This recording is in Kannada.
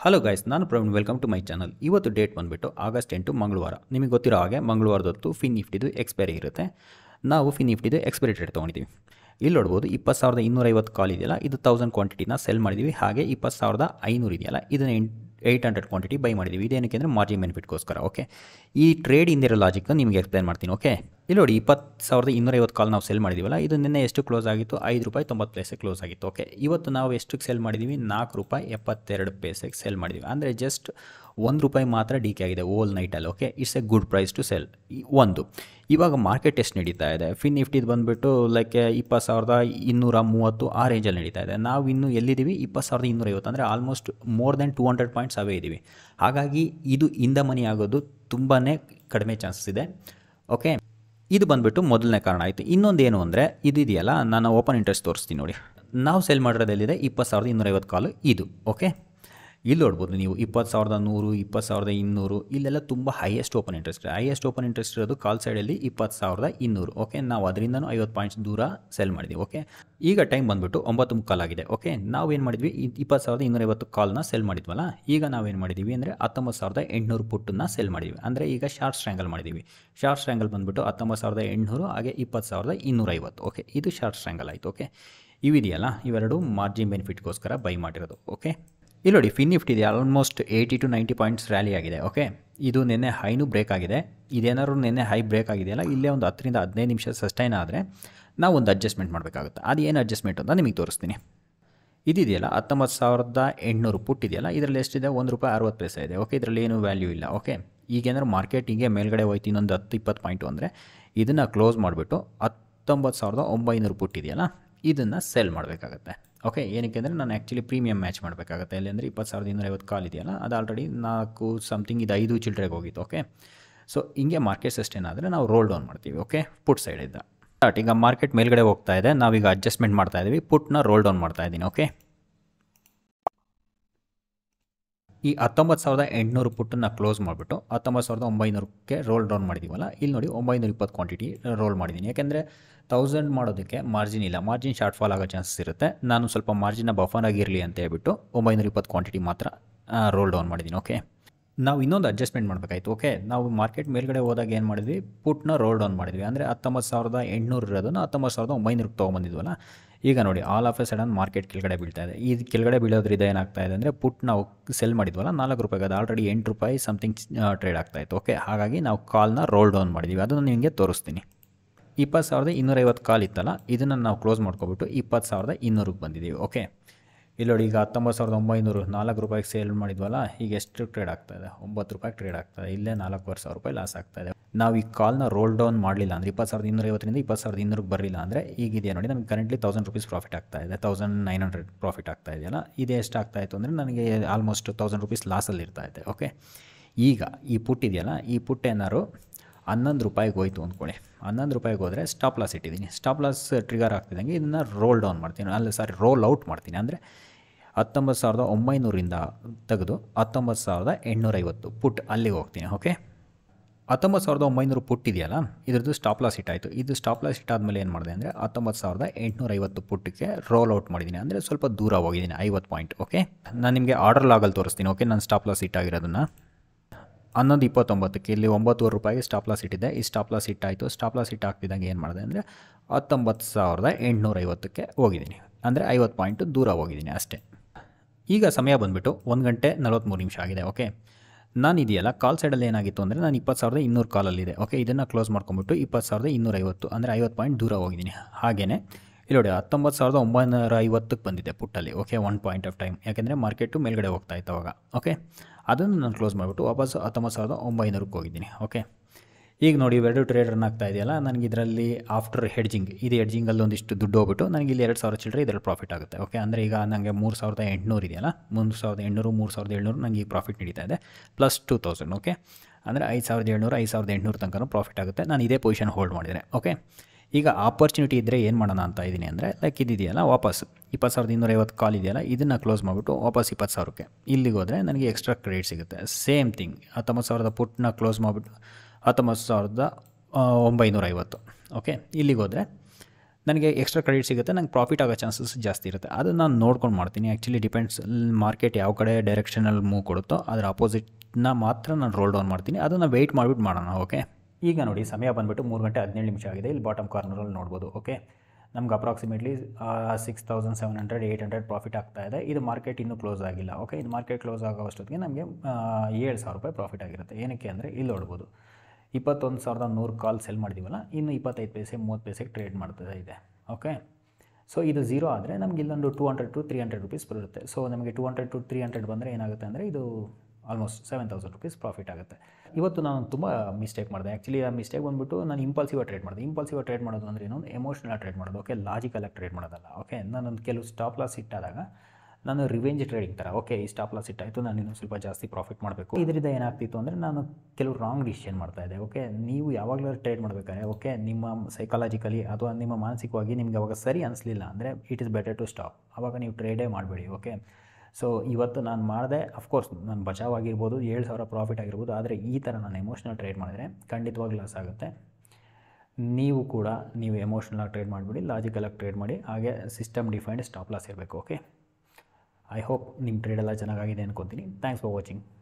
ಹಲೋ ಗೈಸ್ ನಾನು Praveen welcome to my channel ಇವತ್ತು ಡೇಟ್ ಬಂದುಬಿಟ್ಟು ಆಗಸ್ಟ್ ಎಂಟು ಮಂಗಳವಾರ ನಿಮಗೆ ಗೊತ್ತಿರೋ ಹಾಗೆ ಮಂಗಳವಾರದೊತ್ತು ಫಿನ್ ನಿಫ್ಟಿದು ಎಕ್ಸ್ಪೈರಿ ಇರುತ್ತೆ ನಾವು ಫಿನ್ ನಿಫ್ಟಿದು ಎಕ್ಸ್ಪೈರಿ ರೇಟ್ ತೊಗೊಂಡಿದ್ದೀವಿ ಇಲ್ಲಿ ನೋಡ್ಬೋದು ಇಪ್ಪತ್ತು ಸಾವಿರದ ಇನ್ನೂರೈವತ್ತು ಕಾಲ್ ಇದೆಯಲ್ಲ ಇದು ತೌಸಂಡ್ ಕ್ವಾಂಟಿಟಿನ ಸೆಲ್ ಮಾಡಿದ್ದೀವಿ ಹಾಗೆ ಇಪ್ಪತ್ತು ಸಾವಿರದ ಐನೂರು ಇದೆಯಲ್ಲ ಇದನ್ನು ಏಯ್ಟ್ ಹಂಡ್ರೆಡ್ ಕ್ವಾಂಟಿಟಿ ಬೈ ಮಾಡಿದ್ದೀವಿ ಇದೇನಕ್ಕೆ ಅಂದರೆ ಮಾರ್ಜಿನ್ ಬೆನಿಫಿಟ್ಗೋಸ್ಕರ ಓಕೆ ಈ ಟ್ರೇಡ್ ಇಂದಿರೋ ಲಾಜಿಕ್ ನಿಮಗೆ ಎಕ್ಸ್ಪ್ಲೈನ್ ಮಾಡ್ತೀನಿ ಓಕೆ ಇಲ್ಲಿ ನೋಡಿ ಇಪ್ಪತ್ತು ಸಾವಿರದ ಇನ್ನೂರೈವತ್ತು ಕಾಲ್ ನಾವು ಸೆಲ್ ಮಾಡಿದ್ದೀವಲ್ಲ ಇದು ನಿನ್ನೆ ಎಷ್ಟು ಕ್ಲೋಸ್ ಆಗಿತ್ತು ಐದು ರೂಪಾಯಿ ತೊಂಬತ್ತು ಪೈಸೆ ಕ್ಲೋಸ್ ಆಗಿತ್ತು ಓಕೆ ಇವತ್ತು ನಾವು ಎಷ್ಟಕ್ಕೆ ಸೆಲ್ ಮಾಡಿದ್ದೀವಿ ನಾಲ್ಕು ರೂಪಾಯಿ ಎಪ್ಪತ್ತೆರಡು ಪೈಸೆಗೆ ಸೆಲ್ ಮಾಡಿದ್ದೀವಿ ಅಂದರೆ ಜಸ್ಟ್ ಒಂದು ರೂಪಾಯಿ ಮಾತ್ರ ಡಿ ಕೆ ಆಗಿದೆ ಓಲ್ ನೈಟಲ್ಲಿ okay it's a good price to sell ಒಂದು ಇವಾಗ ಮಾರ್ಕೆಟ್ ಎಷ್ಟು ನಡೀತಾ ಇದೆ ಫಿನ್ ನಿಫ್ಟಿದು ಬಂದುಬಿಟ್ಟು ಲೈಕ್ ಇಪ್ಪತ್ತು ಸಾವಿರದ ಇನ್ನೂರ ಮೂವತ್ತು ಆ ರೇಂಜಲ್ಲಿ ನಡೀತಾ ಇದೆ ನಾವು ಇನ್ನೂ ಎಲ್ಲಿದ್ದೀವಿ ಇಪ್ಪತ್ತು ಸಾವಿರದ ಇನ್ನೂರೈವತ್ತು ಅಂದರೆ almost more than two hundred points away ಇದ್ದೀವಿ ಹಾಗಾಗಿ ಇದು ಇಂದ ಮನಿ ಆಗೋದು ತುಂಬಾ ಕಡಿಮೆ ಚಾನ್ಸಸ್ ಇದೆ ಓಕೆ ಇದು ಬಂದುಬಿಟ್ಟು ಮೊದಲನೇ ಕಾರಣ ಆಯಿತು ಇನ್ನೊಂದು ಏನು ಅಂದರೆ ಇದು ಇದೆಯಲ್ಲ ನಾನು ಓಪನ್ ಇಂಟ್ರೆಸ್ಟ್ ತೋರಿಸ್ತೀನಿ ನೋಡಿ ನಾವು ಸೆಲ್ ಮಾಡಿರೋದೆಲ್ಲಿದೆ ಇಪ್ಪತ್ತು ಸಾವಿರದ ಇನ್ನೂರೈವತ್ತು ಕಾಲು ಇದು ಓಕೆ ಇಲ್ಲಿ ನೋಡ್ಬೋದು ನೀವು ಇಪ್ಪತ್ತು ಸಾವಿರದ ನೂರು ಇಪ್ಪತ್ತು ಸಾವಿರದ ಇನ್ನೂರು ಇಲ್ಲೆಲ್ಲ ತುಂಬ highest open interest highest open interest ಇರೋದು ಕಾಲ್ ಸೈಡಲ್ಲಿ ಇಪ್ಪತ್ತು ಸಾವಿರದ ಇನ್ನೂರು ಓಕೆ ನಾವು ಅದರಿಂದನೂ ಐವತ್ತು ಪಾಯಿಂಟ್ಸ್ ದೂರ ಸೆಲ್ ಮಾಡಿದ್ದೀವಿ ಓಕೆ ಈಗ ಟೈಮ್ ಬಂದುಬಿಟ್ಟು ಒಂಬತ್ತು ಮುಕ್ಕಾಲಾಗಿದೆ ಓಕೆ ನಾವೇನು ಮಾಡಿದ್ವಿ ಇಪ್ಪತ್ತು ಸಾವಿರದ ಇನ್ನೂರೈವತ್ತು ಕಾಲ್ನ ಸೆಲ್ ಮಾಡಿದ್ವಲ್ಲ ಈಗ ನಾವೇನು ಮಾಡಿದ್ದೀವಿ ಅಂದರೆ ಹತ್ತೊಂಬತ್ತು ಸಾವಿರದ ಎಂಟುನೂರು ಪುಟ್ಟನ್ನ ಸೆಲ್ ಮಾಡಿದ್ವಿ ಅಂದರೆ ಈಗ ಶಾರ್ಟ್ ಸ್ಟ್ರ್ಯಾಂಗಲ್ ಮಾಡಿದ್ದೀವಿ ಶಾರ್ಟ್ ಸ್ಟ್ರ್ಯಾಂಗಲ್ ಬಂದುಬಿಟ್ಟು ಹತ್ತೊಂಬತ್ತು ಸಾವಿರದ ಎಂಟುನೂರು ಹಾಗೆ ಇಪ್ಪತ್ತು ಸಾವಿರದ ಇನ್ನೂರೈವತ್ತು ಓಕೆ ಇದು ಶಾರ್ಟ್ ಸ್ಟ್ರ್ಯಾಂಗಲ್ ಆಯಿತು ಓಕೆ ಇವಿದೆಯಲ್ಲ ಇವೆರಡು ಮಾರ್ಜಿನ್ ಬೆನಿಫಿಟ್ಗೋಸ್ಕರ ಬೈ ಮಾಡಿರೋದು ಓಕೆ ಇಲ್ಲಿ ನೋಡಿ ಫಿನ್ ನಿಫ್ಟಿ ಇದೆ almost eighty to ninety points rally ಆಗಿದೆ ಓಕೆ ಇದು ನಿನ್ನೆ ಹೈನೂ ಬ್ರೇಕ್ ಆಗಿದೆ ಇದೇನಾದ್ರು ನಿನ್ನೆ ಹೈ ಬ್ರೇಕ್ ಆಗಿದೆಯಲ್ಲ ಇಲ್ಲೇ ಒಂದು ಹತ್ತರಿಂದ ಹದಿನೈದು ನಿಮಿಷ ಸಸ್ಟೈನ್ ಆದರೆ ನಾವು ಒಂದು ಅಡ್ಜಸ್ಟ್ಮೆಂಟ್ ಮಾಡಬೇಕಾಗುತ್ತೆ ಅದು ಏನು ಅಡ್ಜಸ್ಟ್ಮೆಂಟ್ ಅಂತ ನಿಮಗೆ ತೋರಿಸ್ತೀನಿ ಇದಿದೆಯಲ್ಲ ಹತ್ತೊಂಬತ್ತು ಸಾವಿರದ ಎಂಟುನೂರು ಪುಟ್ ಇದೆಯಲ್ಲ ಇದರಲ್ಲಿ ಎಷ್ಟಿದೆ ಒಂದು ರೂಪಾಯಿ ಅರವತ್ತು ಪೈಸೆ ಇದೆ ಓಕೆ ಇದರಲ್ಲಿ ಏನು ವ್ಯಾಲ್ಯೂ ಇಲ್ಲ ಓಕೆ ಈಗೇನಾದ್ರು ಮಾರ್ಕೆಟಿಗೆ ಮೇಲ್ಗಡೆ ಹೋಯ್ತು ಇನ್ನೊಂದು ಹತ್ತು ಇಪ್ಪತ್ತು ಪಾಯಿಂಟು ಅಂದರೆ ಇದನ್ನು ಕ್ಲೋಸ್ ಮಾಡಿಬಿಟ್ಟು ಹತ್ತೊಂಬತ್ತು ಸಾವಿರದ ಒಂಬೈನೂರು ಪುಟ್ ಇದೆಯಲ್ಲ ಇದನ್ನು ಸೆಲ್ ಮಾಡಬೇಕಾಗತ್ತೆ ಓಕೆ ಏನಕ್ಕೆ ಅಂದರೆ ನಾನು ಆ್ಯಕ್ಚುಲಿ ಪ್ರೀಮಿಯಮ್ ಮ್ಯಾಚ್ ಮಾಡಬೇಕಾಗುತ್ತೆ ಎಲ್ಲಿ ಅಂದರೆ ಇಪ್ಪತ್ತು ಸಾವಿರದ ಇನ್ನೂರೈವತ್ತು ಕಾಲ್ ಇದೆಯಲ್ಲ ಅದು ಆಲ್ರೆಡಿ ನಾಲ್ಕು ಸಮಥಿಂಗ್ ಇದು ಐದು ಚಿಲ್ಡ್ರೆಗೆ ಹೋಗಿತ್ತು ಓಕೆ ಸೊ ಹಿಂಗೆ ಮಾರ್ಕೆಟ್ ಸಸ್ಟೇನ್ ಆದರೆ ನಾವು ರೋಲ್ ಡೌನ್ ಮಾಡ್ತೀವಿ ಓಕೆ ಪುಟ್ ಸೈಡಿಂದ ಸ್ಟಾರ್ಟ್ ಈಗ ಮಾರ್ಕೆಟ್ ಮೇಲ್ಗಡೆ ಹೋಗ್ತಾ ಇದೆ ನಾವೀಗ ಅಡ್ಜಸ್ಟ್ಮೆಂಟ್ ಮಾಡ್ತಾ ಇದ್ದೀವಿ ಪುಟ್ನ ರೋಲ್ ಡೌನ್ ಮಾಡ್ತಾ ಇದ್ದೀನಿ ಓಕೆ ಈ ಹತ್ತೊಂಬತ್ತು ಸಾವಿರದ ಎಂಟುನೂರು ಪುಟ್ಟನ್ನು ಕ್ಲೋಸ್ ಮಾಡಿಬಿಟ್ಟು ಹತ್ತೊಂಬತ್ತು ಸಾವಿರದ ಒಂಬೈನೂರಕ್ಕೆ ರೋಲ್ ಡೌನ್ ಮಾಡಿದ್ದೀವಲ್ಲ ಇಲ್ಲಿ ನೋಡಿ ಒಂಬೈನೂರ ಇಪ್ಪತ್ತು ಕ್ವಾಂಟಿಟಿ ರೋಲ್ ಮಾಡಿದ್ದೀನಿ ಯಾಕೆಂದರೆ ತೌಸಂಡ್ ಮಾಡೋದಕ್ಕೆ ಮಾರ್ಜಿನ್ ಇಲ್ಲ ಮಾರ್ಜಿನ್ ಶಾರ್ಟ್ ಫಾಲ್ ಆಗೋ ಚಾನ್ಸಸ್ ಇರುತ್ತೆ ನಾನು ಸ್ವಲ್ಪ ಮಾರ್ಜಿನ ಬಫನ್ ಆಗಿರಲಿ ಅಂತ ಹೇಳ್ಬಿಟ್ಟು ಒಂಬೈನೂರ ಇಪ್ಪತ್ತು ಕ್ವಾಂಟಿಟಿ ಮಾತ್ರ ರೋಲ್ ಡೌನ್ ಮಾಡಿದ್ದೀನಿ ಓಕೆ ನಾವು ಇನ್ನೊಂದು ಅಡ್ಜಸ್ಟ್ಮೆಂಟ್ ಮಾಡಬೇಕಾಯ್ತು ಓಕೆ ನಾವು ಮಾರ್ಕೆಟ್ ಮೇಲ್ಗಡೆ ಹೋದಾಗ ಏನು ಮಾಡಿದ್ವಿ ಪುಟ್ನ ರೋಲ್ ಡೌನ್ ಮಾಡಿದ್ವಿ ಅಂದರೆ ಹತ್ತೊಂಬತ್ತು ಸಾವಿರದ ಎಂಟುನೂರು ಇರೋದನ್ನು ಹತ್ತೊಂಬತ್ತು ಸಾವಿರದ ಒಂಬೈನೂರಕ್ಕೆ ತೊಗೊಂಬಂದಿದ್ವಲ್ಲ ಈಗ ನೋಡಿ all of a sudden market ಕೆಳಗಡೆ ಬೀಳ್ತಾ ಇದೆ ಇದು ಕೆಳಗಡೆ ಬೀಳೋದ್ರಿಂದ ಏನಾಗ್ತಾ ಇದೆ ಅಂದರೆ ಪುಟ್ ನಾವು ಸೆಲ್ ಮಾಡಿದ್ವಲ್ಲ ನಾಲ್ಕು ರೂಪಾಯಿಗೆ ಅದು ಆಲ್ರೆಡಿ ಎಂಟು ರೂಪಾಯಿ ಸಮಥಿಂಗ್ ಟ್ರೇಡ್ ಆಗ್ತಾ ಇತ್ತು ಓಕೆ ಹಾಗಾಗಿ ನಾವು ಕಾಲ್ನ ರೋಲ್ ಡೌನ್ ಮಾಡಿದ್ವಿ ಅದನ್ನು ನಿಮಗೆ ತೋರಿಸ್ತೀನಿ ಇಪ್ಪತ್ತು ಸಾವಿರದ ಇನ್ನೂರೈವತ್ತು ಕಾಲ್ ಇತ್ತಲ್ಲ ಇದನ್ನು ನಾವು ಕ್ಲೋಸ್ ಮಾಡ್ಕೊಬಿಟ್ಟು ಇಪ್ಪತ್ತು ಸಾವಿರದ ಇನ್ನೂರಿಗೆ ಬಂದಿದ್ದೀವಿ ಓಕೆ ಇಲ್ಲಿ ನೋಡಿ ಈಗ ಹತ್ತೊಂಬತ್ತು ಸಾವಿರದ ಒಂಬೈನೂರು ನಾಲ್ಕು ರೂಪಾಯಿಗೆ ಸೇಲ್ ಮಾಡಿದ್ವಲ್ಲ ಈಗ ಎಷ್ಟು ಟ್ರೇಡ್ ಆಗ್ತಾಯಿದೆ ಒಂಬತ್ತು ರೂಪಾಯಿಗೆ ಟ್ರೇಡ್ ಆಗ್ತಾಯಿದೆ ಇಲ್ಲೇ ನಾಲ್ಕೂವರೆ ಸಾವಿರ ರೂಪಾಯಿ ಲಾಸ್ ಆಗ್ತಾಯಿದೆ ನಾವು ಈ ಕಾಲ್ನ ರೋಲ್ ಡೌನ್ ಮಾಡಲಿಲ್ಲ ಅಂದರೆ ಇಪ್ಪತ್ತು ಸಾವಿರದ ಇನ್ನೂರೈವತ್ತರಿಂದ ಇಪ್ಪತ್ತು ಸಾವಿರದ ಇನ್ನೂರಿಗೆ ಬರಲಿಲ್ಲ ಅಂದರೆ ಈಗಿದೆಯಾ ನೋಡಿ ನಮಗೆ ಕರೆಂಟ್ಲಿ ತೌಸಂಡ್ ರುಪೀಸ್ ಪ್ರಾಫಿಟ್ ಆಗ್ತಾ ಇದೆ ತೌಸಂಡ್ ನೈನ್ ಹಂಡ್ರೆಡ್ ಪ್ರಾಫಿಟ್ ಆಗ್ತಾ ಇದೆಯಲ್ಲ ಇದು ಎಷ್ಟು ಆಗ್ತಾಯಿತ್ತು ಅಂದರೆ ನನಗೆ ಆಲ್ಮೋಸ್ಟ್ ತೌಸಂಡ್ ರುಪೀಸ್ ಲಾಸಲ್ಲಿ ಇರ್ತಾ ಇದೆ ಓಕೆ ಈಗ ಈ ಪುಟ್ ಇದೆಯಲ್ಲ ಈ ಪುಟ್ ಏನಾದ್ರು ಹನ್ನೊಂದು ರೂಪಾಯಿಗೆ ಹೋಯ್ತು ಅಂದ್ಕೊಳ್ಳಿ ಹನ್ನೊಂದು ರೂಪಾಯಿಗೆ ಹೋದರೆ ಸ್ಟಾಪ್ ಲಾಸ್ ಇಟ್ಟಿದ್ದೀನಿ ಸ್ಟಾಪ್ ಲಾಸ್ ಟ್ರಿಗರ್ ಆಗ್ತಿದ್ದಂಗೆ ಇದನ್ನು ರೋಲ್ ಡೌನ್ ಮಾಡ್ತೀನಿ ಅಲ್ಲ ಸಾರಿ ರೋಲ್ ಔಟ್ ಮಾಡ್ತೀನಿ ಅಂದರೆ ಹತ್ತೊಂಬತ್ತು ಸಾವಿರದ ಒಂಬೈನೂರಿಂದ ತೆಗೆದು ಹತ್ತೊಂಬತ್ತು ಸಾವಿರದ ಎಂಟುನೂರೈವತ್ತು ಪುಟ್ ಅಲ್ಲಿಗೆ ಹೋಗ್ತೀನಿ ಓಕೆ ಹತ್ತೊಂಬತ್ತು ಸಾವಿರದ ಒಂಬೈನೂರು ಪುಟ್ ಇದೆಯಲ್ಲ ಇದ್ರದ್ದು ಸ್ಟಾಪ್ ಲಾಸ್ ಇಟ್ಟಾಯಿತು ಇದು ಸ್ಟಾಪ್ ಲಾಸ್ ಇಟ್ಟಾದ್ಮೇಲೆ ಏನು ಮಾಡಿದೆ ಅಂದರೆ ಹತ್ತೊಂಬತ್ತು ಸಾವಿರದ ಎಂಟುನೂರೈವತ್ತು ಪುಟ್ಟಿಗೆ ರೋಲ್ ಔಟ್ ಮಾಡಿದ್ದೀನಿ ಅಂದರೆ ಸ್ವಲ್ಪ ದೂರ ಹೋಗಿದ್ದೀನಿ ಐವತ್ತು ಪಾಯಿಂಟ್ ಓಕೆ ನಾನು ನಿಮಗೆ ಆರ್ಡರ್ ಲಾಗಲ್ಲಿ ತೋರಿಸ್ತೀನಿ ಓಕೆ ನಾನು ಸ್ಟಾಪ್ ಲಾಸ್ ಇಟ್ಟಾಗಿರೋದನ್ನು ಹನ್ನೊಂದು ಇಪ್ಪತ್ತೊಂಬತ್ತಕ್ಕೆ ಇಲ್ಲಿ ಒಂಬತ್ತುವರೆ ರೂಪಾಯಿಗೆ ಸ್ಟಾಪ್ ಲಾಸ್ ಇಟ್ಟಿದೆ ಈ ಸ್ಟಾಪ್ ಲಾಸ್ ಇಟ್ಟಾಯಿತು ಸ್ಟಾಪ್ ಲಾಸ್ ಇಟ್ಟು ಹಾಕ್ತಿದ್ದಂಗೆ ಏನು ಮಾಡಿದೆ ಅಂದರೆ ಹತ್ತೊಂಬತ್ತು ಸಾವಿರದ ಎಂಟುನೂರೈವತ್ತಕ್ಕೆ ಹೋಗಿದ್ದೀನಿ ಅಂದರೆ ಐವತ್ತು ಪಾಯಿಂಟು ದೂರ ಹೋಗಿದ್ದೀನಿ ಅಷ್ಟೇ ಈಗ ಸಮಯ ಬಂದುಬಿಟ್ಟು ಒಂದು ಗಂಟೆ ನಲವತ್ತ್ಮೂರು ನಿಮಿಷ ಆಗಿದೆ ಓಕೆ ನಾನು ಇದೆಯಲ್ಲ ಕಾಲ್ ಸೈಡಲ್ಲಿ ಏನಾಗಿತ್ತು ಅಂದರೆ ನಾನು ಇಪ್ಪತ್ತು ಸಾವಿರದ ಇನ್ನೂರು ಕಾಲಲ್ಲಿದೆ ಓಕೆ ಇದನ್ನು ಕ್ಲೋಸ್ ಮಾಡ್ಕೊಂಬಿಟ್ಟು ಇಪ್ಪತ್ತು ಸಾವಿರದ ಇನ್ನೂರೈವತ್ತು ಅಂದರೆ ಐವತ್ತು ಪಾಯಿಂಟ್ ದೂರ ಹೋಗಿದ್ದೀನಿ ಹಾಗೆಯೇ ಇಲ್ಲಿ ನೋಡಿ ಹತ್ತೊಂಬತ್ತು ಸಾವಿರದ ಒಂಬೈನೂರ ಐವತ್ತಕ್ಕೆ ಬಂದಿದೆ ಪುಟ್ಟಲ್ಲಿ okay one point of time ಯಾಕೆಂದರೆ ಮಾರ್ಕೆಟು ಮೇಲ್ಗಡೆ ಹೋಗ್ತಾ ಇತ್ತು ಅವಾಗ ಓಕೆ ಅದನ್ನು ನಾನು ಕ್ಲೋಸ್ ಮಾಡಿಬಿಟ್ಟು ವಾಪಸ್ ಹತ್ತೊಂಬತ್ತು ಸಾವಿರದ ಒಂಬೈನೂರಕ್ಕೆ ಹೋಗಿದ್ದೀನಿ ಓಕೆ ಈಗ ನೋಡಿ ಇವೆರಡು ಟ್ರೇಡ್ ರನ್ ಆಗ್ತಾ ಇದೆಯಲ್ಲ ನನಗೆ ಇದರಲ್ಲಿ ಆಫ್ಟರ್ ಹೆಡ್ಜಿಂಗ್ ಇದು ಹೆಡ್ಜಿಂಗಲ್ಲಿ ಒಂದಿಷ್ಟು ದುಡ್ಡು ಹೋಗ್ಬಿಟ್ಟು ನನಗೆ ಇಲ್ಲಿ ಎರಡು ಸಾವಿರ ಚಿಲ್ಲರೆ ಇದರಲ್ಲಿ ಪ್ರಾಫಿಟ್ ಆಗುತ್ತೆ ಓಕೆ ಅಂದರೆ ಈಗ ನನಗೆ ಮೂರು ಸಾವಿರದ ಎಂಟುನೂರು ಇದೆಯಲ್ಲ ಮೂರು ಸಾವಿರದ ಎಂಟುನೂರು ಮೂರು ಸಾವಿರದ ಏಳ್ನೂರು ನನಗೆ ಈ ಪ್ರಾಫಿಟ್ ನಡೀತಾ ಇದೆ ಪ್ಲಸ್ ಟು ತೌಸಂಡ್ ಓಕೆ ಅಂದರೆ ಐದು ಸಾವಿರದ ಏಳ್ನೂರು ಐದು ಸಾವಿರದ ಎಂಟುನೂರು ತನಕ ಪ್ರಾಫಿಟ್ ಆಗುತ್ತೆ ನಾನು ಇದೇ ಪೊಸಿಷನ್ ಹೋಲ್ಡ್ ಮಾಡಿದರೆ ಓಕೆ ಈಗ ಆಪರ್ಚುನಿಟಿ ಇದ್ದರೆ ಏನು ಮಾಡೋಣ ಅಂತ ಇದ್ದೀನಿ ಅಂದರೆ ಲೈಕ್ ಇದಿದೆಯಲ್ಲ ವಾಪಸ್ ಇಪ್ಪತ್ತು ಸಾವಿರದ ಇನ್ನೂರೈವತ್ತು ಕಾಲ್ ಇದೆಯಲ್ಲ ಇದನ್ನು ಕ್ಲೋಸ್ ಮಾಡಿಬಿಟ್ಟು ವಾಪಸ್ ಇಪ್ಪತ್ತು ಸಾವಿರಕ್ಕೆ ಇಲ್ಲಿಗೆ ಹೋದರೆ ನನಗೆ ಎಕ್ಸ್ಟ್ರಾ ಕ್ರೆಡಿಟ್ ಸಿಗುತ್ತೆ ಸೇಮ್ ಥಿಂಗ್ ಹತ್ತೊಂಬತ್ತು ಸಾವಿರದ ಪುಟ್ನ ಕ್ಲೋಸ್ ಮಾಡಿಬಿಟ್ಟು ಹತ್ತೊಂಬತ್ತು ಸಾವಿರದ ಒಂಬೈನೂರ ಐವತ್ತು ಓಕೆ ಇಲ್ಲಿಗೆ ಹೋದರೆ ನನಗೆ ಎಕ್ಸ್ಟ್ರಾ ಕ್ರೆಡಿಟ್ ಸಿಗುತ್ತೆ ನಂಗೆ ಪ್ರಾಫಿಟ್ ಆಗೋ ಚಾನ್ಸಸ್ ಜಾಸ್ತಿ ಇರುತ್ತೆ ಅದು ನಾನು ನೋಡ್ಕೊಂಡು ಮಾಡ್ತೀನಿ ಆ್ಯಕ್ಚುಲಿ ಡಿಪೆಂಡ್ಸ್ ಮಾರ್ಕೆಟ್ ಯಾವ ಕಡೆ ಡೈರೆಕ್ಷನಲ್ಲಿ ಮೂವ್ ಕೊಡುತ್ತೋ ಅದರ ಅಪೋಸಿಟ್ನ ಮಾತ್ರ ನಾನು ರೋಲ್ ಡೌನ್ ಮಾಡ್ತೀನಿ ಅದನ್ನು ವೆಯ್ಟ್ ಮಾಡಿಬಿಟ್ಟು ಮಾಡೋಣ ಓಕೆ ಈಗ ನೋಡಿ ಸಮಯ ಬಂದುಬಿಟ್ಟು ಮೂರು ಗಂಟೆ ಹದಿನೇಳು ನಿಮಿಷ ಆಗಿದೆ ಇಲ್ಲಿ ಬಾಟಮ್ ಕಾರ್ನರಲ್ಲಿ ನೋಡ್ಬೋದು ಓಕೆ ನಮ್ಗೆ approximately six thousand seven hundred eight hundred profit ಆಗ್ತಾ ಇದೆ ಇದು ಮಾರ್ಕೆಟ್ ಇನ್ನೂ ಕ್ಲೋಸ್ ಆಗಿಲ್ಲ ಓಕೆ ಇದು ಮಾರ್ಕೆಟ್ ಕ್ಲೋಸ್ ಆಗೋ ಅಷ್ಟೊತ್ತಿಗೆ ನಮಗೆ ಏಳು ಸಾವಿರ ರೂಪಾಯಿ ಪ್ರಾಫಿಟ್ ಆಗಿರುತ್ತೆ ಏನಕ್ಕೆ ಅಂದರೆ ಇಲ್ಲಿ ನೋಡ್ಬೋದು ಇಪ್ಪತ್ತೊಂದು ಸಾವಿರದ ನೂರು ಕಾಲ್ ಸೆಲ್ ಮಾಡಿದ್ದೀವಲ್ಲ ಇನ್ನು ಇಪ್ಪತ್ತೈದು ಪೈಸೆ ಮೂವತ್ತು ಪೈಸೆಗೆ ಟ್ರೇಡ್ ಮಾಡ್ತಾ ಇದೆ ಓಕೆ ಸೊ ಇದು ಝೀರೋ ಆದರೆ ನಮ್ಗೆ ಇಲ್ಲೊಂದು two hundred to three hundred rupees ಬರುತ್ತೆ ಸೊ ನಮಗೆ two hundred to three hundred ಬಂದರೆ ಏನಾಗುತ್ತೆ ಅಂದರೆ ಇದು almost seven thousand rupees profit ಆಗುತ್ತೆ ಇವತ್ತು ನಾನು ತುಂಬ ಮಿಸ್ಟೇಕ್ ಮಾಡಿದೆ ಆ್ಯಕ್ಚುಲಿ ಆ ಮಿಸ್ಟೇಕ್ ಬಂದುಬಿಟ್ಟು ನಾನು ಇಂಪಲ್ಸಿವ್ ಟ್ರೇಡ್ ಮಾಡಿದೆ ಇಂಪಲ್ಸಿವ್ ಟ್ರೇಡ್ ಮಾಡೋದು ಅಂದರೆ ಏನು ಎಮೋಷ್ನಲ್ ಟ್ರೇಡ್ ಮಾಡೋದು ಓಕೆ ಲಾಜಿಕಲಾಗಿ ಟ್ರೇಡ್ ಮಾಡೋದಲ್ಲ ಓಕೆ ನಾನೊಂದು ಕೆಲವು ಸ್ಟಾಪ್ ಲಾಸ್ ಇಟ್ಟಾದಾಗ ನಾನು ರಿವೆಂಜ್ ಟ್ರೇಡಿಂಗ್ ಥರ ಓಕೆ ಈ ಸ್ಟಾಪ್ ಲಾಸ್ ಇಟ್ಟಾಯಿತು ನಾನು ಇನ್ನೂ ಸ್ವಲ್ಪ ಜಾಸ್ತಿ ಪ್ರಾಫಿಟ್ ಮಾಡಬೇಕು ಇದರಿಂದ ಏನಾಗ್ತಿತ್ತು ಅಂದರೆ ನಾನು ಕೆಲವು ರಾಂಗ್ ಡಿಸಿಷನ್ ಮಾಡ್ತಾ ಇದ್ದೆ ಓಕೆ ನೀವು ಯಾವಾಗಲೂ ಟ್ರೇಡ್ ಮಾಡಬೇಕಾದ್ರೆ ಓಕೆ ನಿಮ್ಮ ಸೈಕಾಲಜಿಕಲಿ ಅಥವಾ ನಿಮ್ಮ ಮಾನಸಿಕವಾಗಿ ನಿಮ್ಗೆ ಅವಾಗ ಸರಿ ಅನಿಸ್ಲಿಲ್ಲ ಅಂದರೆ it is better to stop ಆವಾಗ ನೀವು ಟ್ರೇಡೇ ಮಾಡಬೇಡಿ ಓಕೆ ಸೊ ಇವತ್ತು ನಾನು ಮಾಡಿದೆ ಅಫ್ಕೋರ್ಸ್ ನಾನು ಬಚಾವ್ ಆಗಿರ್ಬೋದು ಏಳು ಸಾವಿರ ಪ್ರಾಫಿಟ್ ಆಗಿರ್ಬೋದು ಆದರೆ ಈ ಥರ ನಾನು ಎಮೋಷ್ನಲ್ ಟ್ರೇಡ್ ಮಾಡಿದರೆ ಖಂಡಿತವಾಗಿ ಲಾಸ್ ಆಗುತ್ತೆ ನೀವು ಕೂಡ ನೀವು ಎಮೋಷ್ನಲಾಗಿ ಟ್ರೇಡ್ ಮಾಡಿಬಿಡಿ ಲಾಜಿಕಲಾಗಿ ಟ್ರೇಡ್ ಮಾಡಿ ಹಾಗೆ ಸಿಸ್ಟಮ್ ಡಿಫೈನ್ಡ್ ಸ್ಟಾಪ್ ಲಾಸ್ ಇರಬೇಕು ಓಕೆ ಐ ಹೋಪ್ ನಿಮ್ಮ ಟ್ರೇಡ್ ಎಲ್ಲ ಚೆನ್ನಾಗಾಗಿದೆ ಅನ್ಕೊತೀನಿ ಥ್ಯಾಂಕ್ಸ್ ಫಾರ್ ವಾಚಿಂಗ್